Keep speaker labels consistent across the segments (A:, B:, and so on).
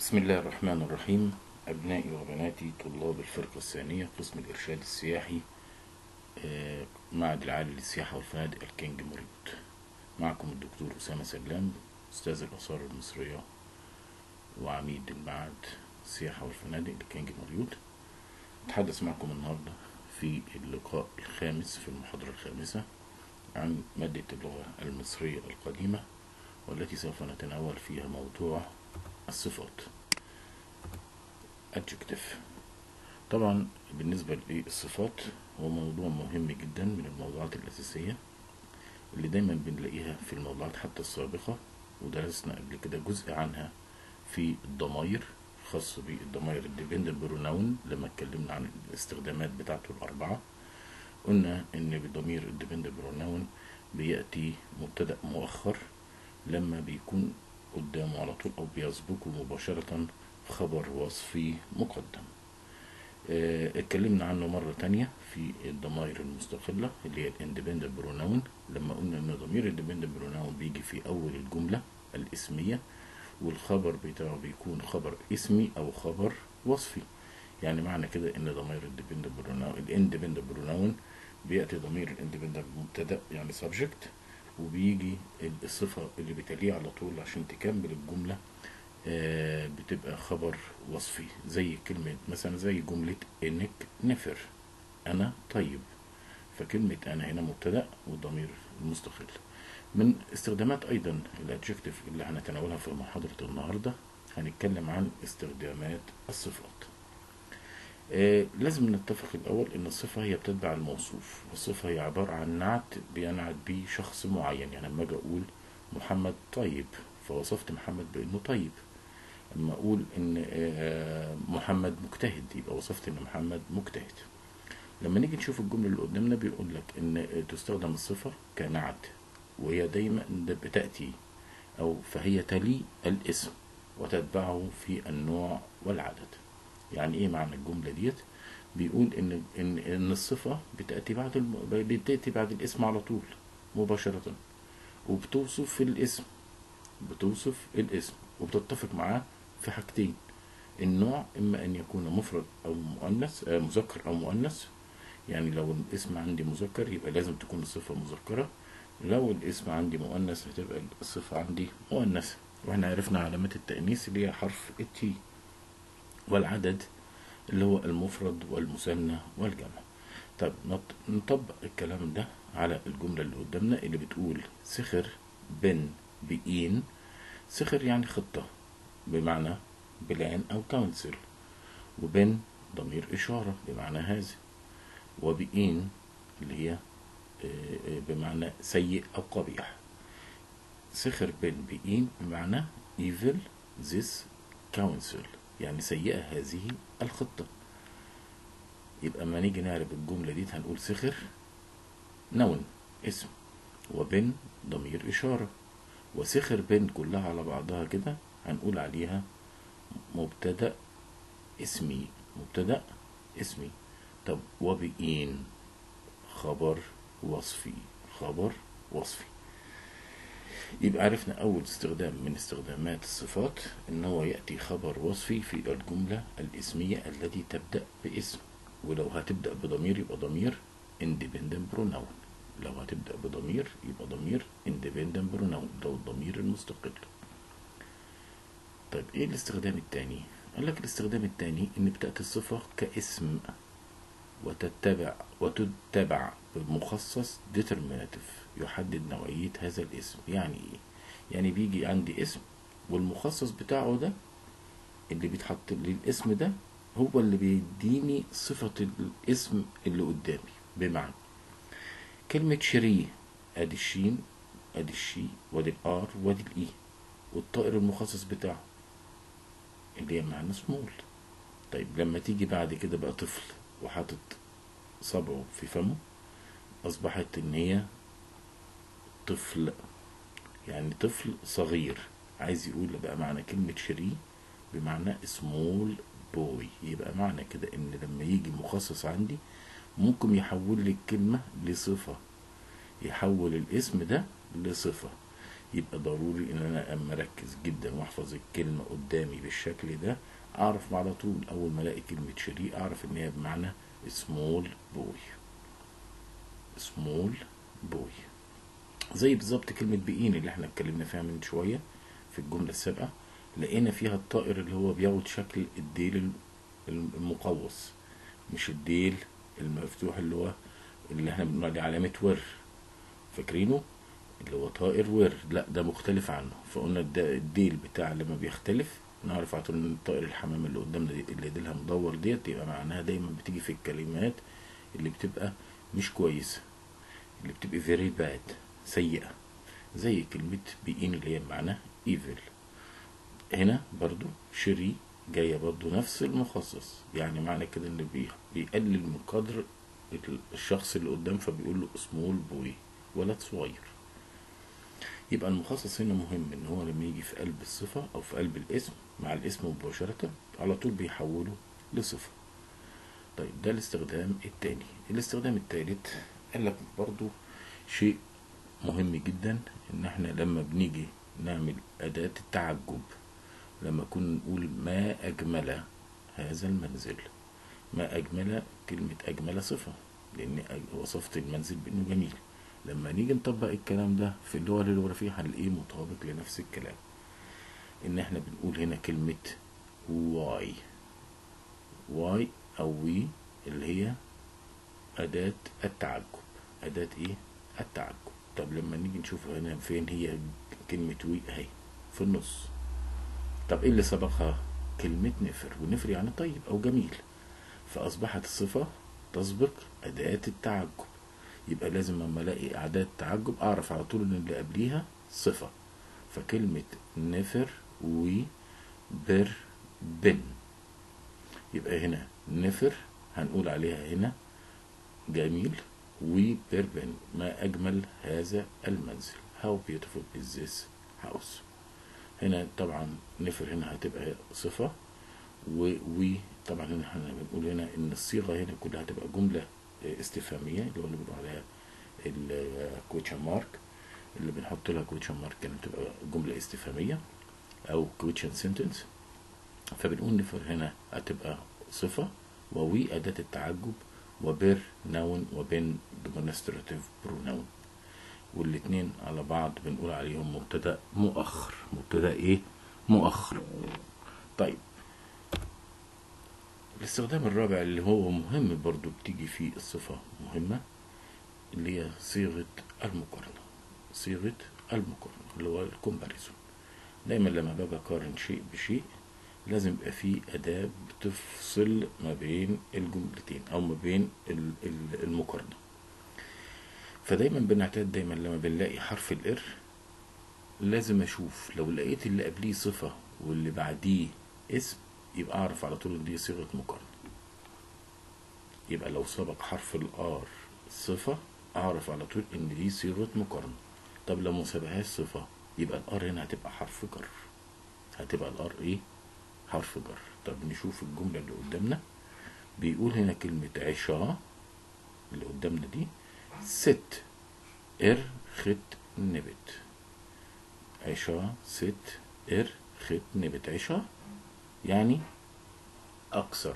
A: بسم الله الرحمن الرحيم أبنائي وبناتي طلاب الفرقة الثانية قسم الإرشاد السياحي آه، معهد العالي للسياحة والفنادق الكينج مريض معكم الدكتور أسامة سلام أستاذ الآثار المصرية وعميد المعهد السياحة والفنادق الكينج مريض أتحدث معكم النهاردة في اللقاء الخامس في المحاضرة الخامسة عن مادة اللغة المصرية القديمة والتي سوف نتناول فيها موضوع الصفات adjective طبعا بالنسبة للصفات هو موضوع مهم جدا من الموضوعات الأساسية اللي دايما بنلاقيها في الموضوعات حتى السابقة ودرسنا قبل كده جزء عنها في الضمائر خاص بالضمائر الديبندنت بروناون لما اتكلمنا عن الاستخدامات بتاعته الأربعة قلنا إن بضمير الديبندنت بروناون بيأتي مبتدأ مؤخر لما بيكون قدامه على طول أو بيسبقه مباشرة خبر وصفي مقدم آه، اتكلمنا عنه مرة تانية في الضمائر المستقلة اللي هي الاندبندنت بروناون لما قلنا ان ضمير الاندبندنت بروناون بيجي في اول الجملة الاسمية والخبر بتاعه بيكون خبر اسمي او خبر وصفي يعني معنى كده ان ضمير الاندبندنت بروناون الاندبندنت بروناون بياتي ضمير الاندبندنت مبتدا يعني سبجكت وبيجي الصفة اللي بتليه على طول عشان تكمل الجملة آه، بتبقى خبر وصفي زي كلمة مثلا زي جملة انك نفر انا طيب فكلمة انا هنا مبتدأ والضمير المستقل من استخدامات ايضا الادجكتيف اللي هنتناولها في محاضرة النهاردة هنتكلم عن استخدامات الصفات آه، لازم نتفق الأول إن الصفة هي بتتبع الموصوف والصفة هي عبارة عن نعت بينعت بيه شخص معين يعني لما أجي أقول محمد طيب فوصفت محمد بأنه طيب لما أقول إن آه، محمد مجتهد يبقى وصفت إن محمد مجتهد لما نيجي نشوف الجملة اللي قدامنا بيقول لك إن تستخدم الصفة كنعت وهي دايما بتأتي أو فهي تلي الاسم وتتبعه في النوع والعدد يعني ايه معنى الجملة ديت بيقول ان ان ان الصفة بتأتي بعد الم... بتأتي بعد الاسم على طول مباشرة وبتوصف الاسم بتوصف الاسم وبتتفق معاه في حاجتين النوع اما ان يكون مفرد او مؤنث آه مذكر او مؤنث يعني لو الاسم عندي مذكر يبقى لازم تكون الصفة مذكرة لو الاسم عندي مؤنث هتبقى الصفة عندي مؤنثة واحنا عرفنا علامات التأنيث اللي هي حرف التي والعدد اللي هو المفرد والمثنى والجمع طب نط- نطبق الكلام ده على الجملة اللي قدامنا اللي بتقول سخر بن بإين سخر يعني خطة بمعنى بلان أو كونسل وبن ضمير إشارة بمعنى هذا وبإين اللي هي آه، آه، بمعنى سيء أو قبيح سخر بن بإين بمعنى evil this counsel يعني سيئة هذه الخطة يبقى ما نيجي نعرف الجملة دي هنقول سخر نون اسم وبن ضمير إشارة وسخر بن كلها على بعضها كده هنقول عليها مبتدأ اسمي مبتدأ اسمي طب وبئين خبر وصفي خبر وصفي يبقى عرفنا أول استخدام من استخدامات الصفات إن هو يأتي خبر وصفي في الجملة الاسمية التي تبدأ باسم ولو هتبدأ بضمير يبقى ضمير independent pronoun لو هتبدأ بضمير يبقى ضمير independent pronoun لو الضمير المستقل طيب ايه الاستخدام التاني قال لك الاستخدام التاني ان بتأتي الصفة كاسم وتتبع وتتبع بمخصص determinative يحدد نوعية هذا الاسم يعني ايه يعني بيجي عندي اسم والمخصص بتاعه ده اللي بيتحط لي الاسم ده هو اللي بيديني صفة الاسم اللي قدامي بمعنى كلمة شري ادي الشين ادي الشي وادي الار وادي الاي والطائر المخصص بتاعه اللي هي معنى سمول طيب لما تيجي بعد كده بقى طفل وحاطط صبعه في فمه أصبحت إن هي طفل يعني طفل صغير عايز يقول بقى معنى كلمة شري بمعنى سمول بوي يبقى معنى كده إن لما يجي مخصص عندي ممكن يحول لي الكلمة لصفة يحول الاسم ده لصفة يبقى ضروري ان انا اما اركز جدا واحفظ الكلمة قدامي بالشكل ده اعرف على طول اول ما الاقي كلمة شري اعرف ان هي بمعنى small boy small boy زي بالظبط كلمة بقين اللي احنا اتكلمنا فيها من شوية في الجملة السابقة لقينا فيها الطائر اللي هو بياخد شكل الديل المقوس مش الديل المفتوح اللي هو اللي احنا بنقول عليه علامة ور فاكرينه اللي هو طائر ور لا ده مختلف عنه فقلنا ده الديل بتاع لما بيختلف نعرف على طول ان الطائر الحمام اللي قدامنا دي اللي ديلها مدور ديت يبقى معناها دايما بتيجي في الكلمات اللي بتبقى مش كويسة اللي بتبقى very bad سيئة زي كلمة بإين اللي هي بمعنى evil هنا برضو شري جاية برضو نفس المخصص يعني معنى كده ان بي- بيقلل من قدر الشخص اللي قدام فبيقول له سمول بوي ولد صغير يبقى المخصص هنا مهم ان هو لما يجي في قلب الصفة او في قلب الاسم مع الاسم مباشرة على طول بيحوله لصفة طيب ده الاستخدام التاني الاستخدام التالت قال لك برضو شيء مهم جدا ان احنا لما بنيجي نعمل اداة التعجب لما كنا نقول ما اجمل هذا المنزل ما اجمل كلمة اجمل صفة لان أج- وصفت المنزل بانه جميل لما نيجي نطبق الكلام ده في اللغة الجغرافية هنلاقيه مطابق لنفس الكلام ان احنا بنقول هنا كلمة واي واي او وي اللي هي أداة التعجب أداة إيه؟ التعجب طب لما نيجي نشوف هنا فين هي كلمة وي أهي في النص طب إيه اللي سبقها؟ كلمة نفر ونفر يعني طيب أو جميل فأصبحت الصفة تسبق أداة التعجب يبقى لازم لما ألاقي أداة تعجب أعرف على طول إن اللي قبليها صفة فكلمة نفر وي بر بن يبقى هنا نفر هنقول عليها هنا جميل وبربن ما أجمل هذا المنزل How beautiful is this house هنا طبعا نفر هنا هتبقى صفة و و طبعا هنا احنا بنقول هنا ان الصيغة هنا كلها هتبقى جملة استفهامية اللي هو اللي بنقول عليها الكويتشن مارك اللي بنحط لها كويتشن مارك كانت بتبقى جملة استفهامية او كويتشن سنتنس فبنقول نفر هنا هتبقى صفة ووي أداة التعجب وبر نون وبن demonstrative pronoun والاتنين على بعض بنقول عليهم مبتدأ مؤخر مبتدأ ايه مؤخر طيب الاستخدام الرابع اللي هو مهم برضو بتيجي فيه الصفة مهمة اللي هي صيغة المقارنة صيغة المقارنة اللي هو الكومباريزون دايما لما باجي اقارن شيء بشيء لازم يبقى فيه أداة بتفصل ما بين الجملتين أو ما بين ال- ال- المقارنة فدايما بنعتاد دايما لما بنلاقي حرف الإر لازم أشوف لو لقيت اللي قبليه صفة واللي بعديه اسم يبقى أعرف على طول إن دي صيغة مقارنة يبقى لو سبق حرف الآر صفة أعرف على طول إن دي صيغة مقارنة طب لو ما سبقهاش صفة يبقى الآر هنا هتبقى حرف جر هتبقى الآر إيه؟ حرف جر طب نشوف الجملة اللي قدامنا بيقول هنا كلمة عشاء اللي قدامنا دي ست ار خت نبت عشاء ست ار خت نبت عشاء يعني أكثر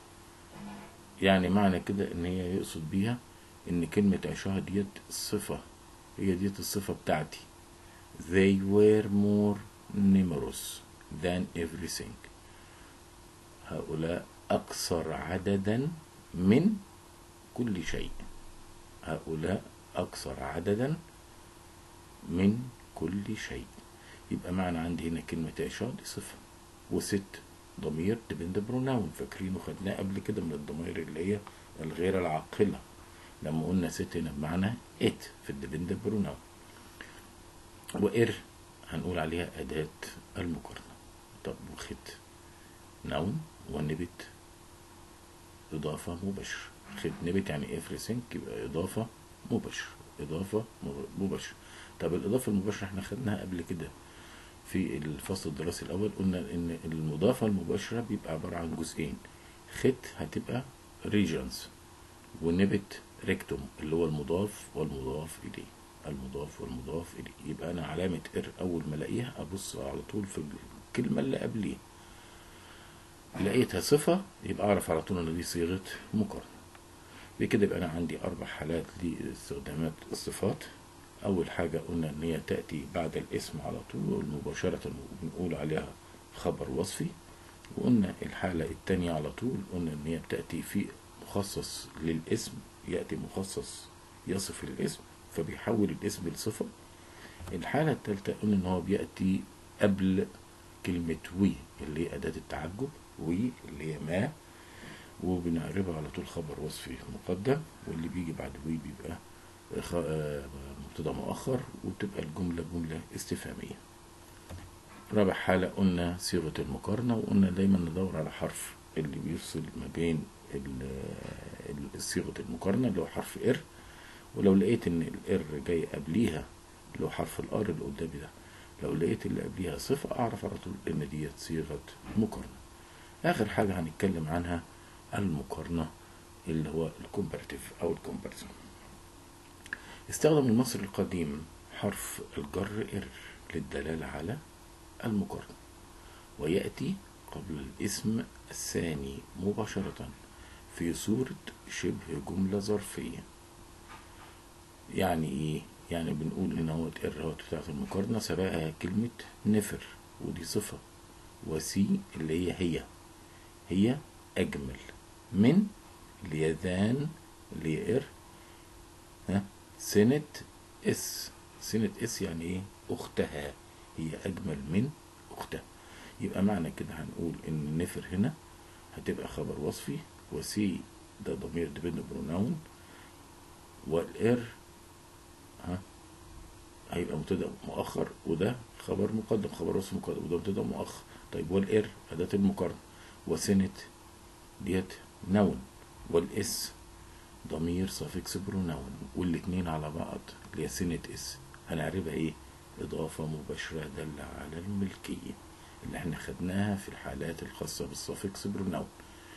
A: يعني معنى كده إن هي يقصد بيها إن كلمة عشاء ديت صفة هي ديت الصفة بتاعتي they were more numerous than everything هؤلاء أكثر عددا من كل شيء هؤلاء أكثر عددا من كل شيء يبقى معنى عندي هنا كلمة عشاء دي صفة وست ضمير depend pronoun فاكرينه خدناه قبل كده من الضمائر اللي هي الغير العاقلة لما قلنا ست هنا بمعنى it في الديبند pronoun وإر هنقول عليها أداة المقارنة طب وخت نون ونبت إضافة مباشرة خد نبت يعني everything يبقى إضافة مباشرة إضافة مباشرة طب الإضافة المباشرة احنا خدناها قبل كده في الفصل الدراسي الأول قلنا إن المضافة المباشرة بيبقى عبارة عن جزئين خت هتبقى regions ونبت ريكتوم اللي هو المضاف والمضاف إليه المضاف والمضاف إليه يبقى أنا علامة إر أول ما ألاقيها أبص على طول في الكلمة اللي قبليه لقيتها صفة يبقى أعرف على طول إن دي صيغة مقارنة بكده يبقى أنا عندي أربع حالات لاستخدامات الصفات أول حاجة قلنا إن هي تأتي بعد الاسم على طول مباشرة وبنقول عليها خبر وصفي وقلنا الحالة التانية على طول قلنا إن هي بتأتي في مخصص للاسم يأتي مخصص يصف الاسم فبيحول الاسم لصفة الحالة التالتة قلنا إن هو بيأتي قبل كلمة وي اللي هي أداة التعجب وي اللي هي ما وبنعربها على طول خبر وصفي مقدم واللي بيجي بعد وي بيبقى مبتدا مؤخر وتبقى الجملة جملة استفهامية رابع حالة قلنا صيغة المقارنة وقلنا دايما ندور على حرف اللي بيفصل ما بين صيغة المقارنة اللي هو حرف ار ولو لقيت ان الار جاي قبليها اللي هو حرف الار اللي قدامي ده لو لقيت اللي قبليها صفة اعرف على طول ان ديت صيغة مقارنة اخر حاجة هنتكلم عنها المقارنة اللي هو الكومبارتيف او الكومباريزون استخدم المصري القديم حرف الجر ار للدلالة على المقارنة ويأتي قبل الاسم الثاني مباشرة في صورة شبه جملة ظرفية يعني ايه يعني بنقول ان هو الر بتاعت المقارنة سبقها كلمة نفر ودي صفة وسي اللي هي هي هي أجمل من اللي هي ذان اللي هي ار ها سنة اس سنة اس يعني ايه أختها هي أجمل من أختها يبقى معنى كده هنقول إن النفر هنا هتبقى خبر وصفي وسي ده ضمير ديبند بروناون والإر ها هيبقى مبتدأ مؤخر وده خبر مقدم خبر وصفي مقدم وده مبتدأ مؤخر طيب والإر أداة المقارنة وسنة ديت نون والإس ضمير صافكس بروناون والاتنين على بعض اللي هي سنة اس هنعربها ايه إضافة مباشرة دالة على الملكية اللي احنا خدناها في الحالات الخاصة بالصافكس بروناون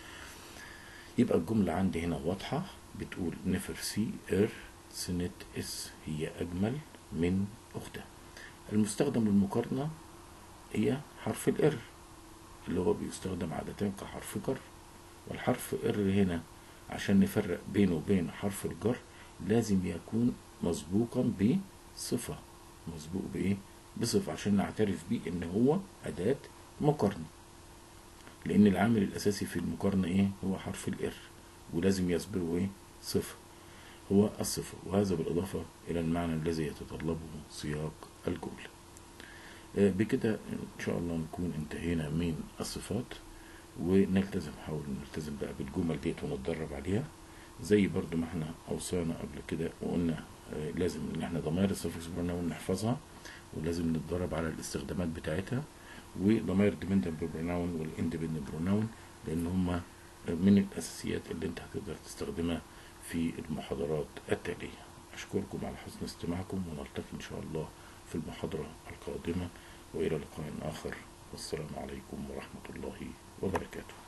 A: يبقى الجملة عندي هنا واضحة بتقول نفر سي ار سنة اس هي أجمل من أختها المستخدم للمقارنة هي حرف الار اللي هو بيستخدم عادة كحرف جر والحرف ار هنا عشان نفرق بينه وبين حرف الجر لازم يكون مسبوقا بصفة مسبوق بإيه؟ بصفة عشان نعترف بيه إن هو أداة مقارنة لأن العامل الأساسي في المقارنة إيه؟ هو حرف الإر ولازم يسبقه إيه؟ صفة هو الصفة وهذا بالإضافة إلى المعنى الذي يتطلبه سياق الجملة بكده إن شاء الله نكون انتهينا من الصفات ونلتزم نحاول نلتزم بقى بالجمل ديت ونتدرب عليها زي برضو ما احنا اوصانا قبل كده وقلنا اه لازم ان احنا ضمائر السفكس بروناون نحفظها ولازم نتدرب على الاستخدامات بتاعتها وضمائر ديبندنت بروناون والاندبندنت بروناون لان هما من الاساسيات اللي انت هتقدر تستخدمها في المحاضرات التالية اشكركم على حسن استماعكم ونلتقي ان شاء الله في المحاضرة القادمة والى لقاء اخر والسلام عليكم ورحمة الله وبركاته